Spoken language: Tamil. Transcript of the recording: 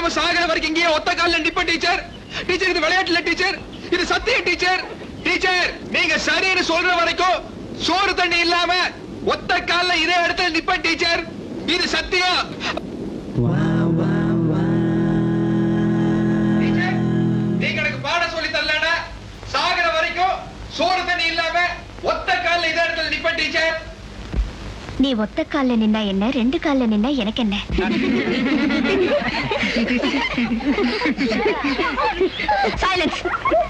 இல்லாம சாகர வரைக்கும் இங்கேயே ஒத்த கால்ல நிப்ப டீச்சர் டீச்சர் இது விளையாட்டுல டீச்சர் இது சத்திய டீச்சர் டீச்சர் நீங்க சரின்னு சொல்ற வரைக்கும் சோறு தண்ணி இல்லாம ஒத்த கால்ல இதே இடத்துல நிப்ப டீச்சர் இது சத்தியம் டீச்சர், நீங்க எனக்கு பாடம் சொல்லி தரலனா சாகர வரைக்கும் சோறு தண்ணி இல்லாம ஒத்த கால்ல இதே இடத்துல நிப்ப டீச்சர் நீ ஒத்த கால்ல நின்னா என்ன ரெண்டு கால்ல நின்னா எனக்கு என்ன சைலன்ஸ்